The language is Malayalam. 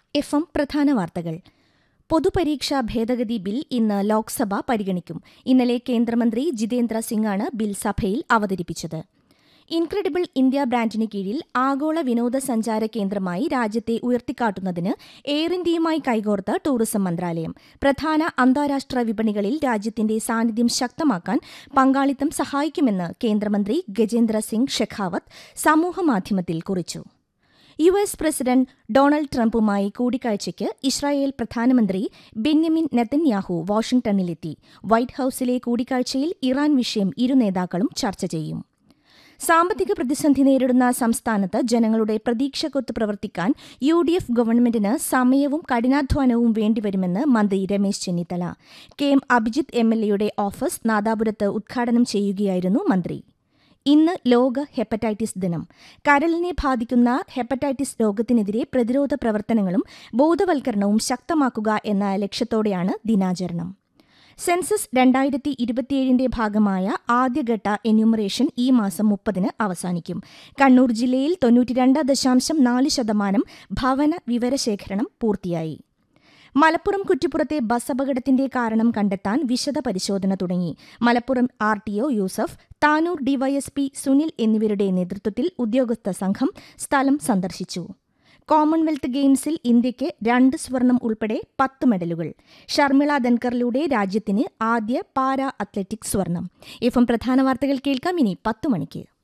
എഫ് എം പ്രധാന വാർത്തകൾ പൊതുപരീക്ഷാ ഭേദഗതി ബിൽ ഇന്ന് ലോക്സഭ പരിഗണിക്കും ഇന്നലെ കേന്ദ്രമന്ത്രി ജിതേന്ദ്ര സിംഗാണ് ബിൽ സഭയിൽ അവതരിപ്പിച്ചത് ഇൻക്രെഡിബിൾ ഇന്ത്യ ബ്രാൻഡിന് കീഴിൽ ആഗോള വിനോദസഞ്ചാര കേന്ദ്രമായി രാജ്യത്തെ ഉയർത്തിക്കാട്ടുന്നതിന് എയർ ഇന്ത്യയുമായി കൈകോർത്ത് ടൂറിസം മന്ത്രാലയം പ്രധാന അന്താരാഷ്ട്ര വിപണികളിൽ രാജ്യത്തിന്റെ സാന്നിധ്യം ശക്തമാക്കാൻ പങ്കാളിത്തം സഹായിക്കുമെന്ന് കേന്ദ്രമന്ത്രി ഗജേന്ദ്ര സിംഗ് ഷെഖാവത്ത് സമൂഹമാധ്യമത്തിൽ കുറിച്ചു യു എസ് പ്രസിഡന്റ് ഡൊണാൾഡ് ട്രംപുമായി കൂടിക്കാഴ്ചയ്ക്ക് ഇസ്രായേൽ പ്രധാനമന്ത്രി ബെന്യമിൻ നെതന്യാഹു വാഷിംഗ്ടണിലെത്തി വൈറ്റ് ഹൌസിലെ കൂടിക്കാഴ്ചയിൽ ഇറാൻ വിഷയം ഇരു നേതാക്കളും ചർച്ച ചെയ്യും സാമ്പത്തിക പ്രതിസന്ധി നേരിടുന്ന സംസ്ഥാനത്ത് ജനങ്ങളുടെ പ്രതീക്ഷക്കൊത്ത് പ്രവർത്തിക്കാൻ യു ഡി എഫ് ഗവൺമെന്റിന് സമയവും കഠിനാധ്വാനവും വേണ്ടിവരുമെന്ന് മന്ത്രി Ramesh Chennithala K M Abhijith M L എയുടെ ഓഫീസ് നാദാപുരത്ത് ഉദ്ഘാടനം ചെയ്യുകയായിരുന്നു മന്ത്രി ഇന്ന് ലോക ഹെപ്പറ്റൈറ്റിസ് ദിനം കരളിനെ ബാധിക്കുന്ന ഹെപ്പറ്റൈറ്റിസ് രോഗത്തിനെതിരെ പ്രതിരോധ പ്രവർത്തനങ്ങളും ബോധവൽക്കരണവും ശക്തമാക്കുക എന്ന ലക്ഷ്യത്തോടെയാണ് ദിനാചരണം സെൻസസ് രണ്ടായിരത്തി ഇരുപത്തിയേഴിന്റെ ഭാഗമായ ആദ്യഘട്ട എന്യൂമറേഷൻ ഈ മാസം മുപ്പതിന് അവസാനിക്കും കണ്ണൂർ ജില്ലയിൽ തൊണ്ണൂറ്റിരണ്ട് ദശാംശം നാല് ശതമാനം ഭവന വിവരശേഖരണം പൂർത്തിയായി മലപ്പുറം കുറ്റിപ്പുറത്തെ ബസ് അപകടത്തിന്റെ കാരണം കണ്ടെത്താൻ വിശദ പരിശോധന തുടങ്ങി Malappuram R T O Yusuf Tanur DYSP Sunil എന്നിവരുടെ നേതൃത്വത്തിൽ ഉദ്യോഗസ്ഥ സംഘം സ്ഥലം സന്ദർശിച്ചു കോമൺവെൽത്ത് ഗെയിംസിൽ ഇന്ത്യയ്ക്ക് രണ്ട് സ്വർണം ഉൾപ്പെടെ പത്ത് മെഡലുകൾ ഷർമിള ധൻകറിലൂടെ രാജ്യത്തിന് ആദ്യ പാരാ അത്ലറ്റിക്സ് സ്വർണം എഫ് എം പ്രധാന വാർത്തകൾ കേൾക്കാം ഇനി പത്ത് മണിക്ക്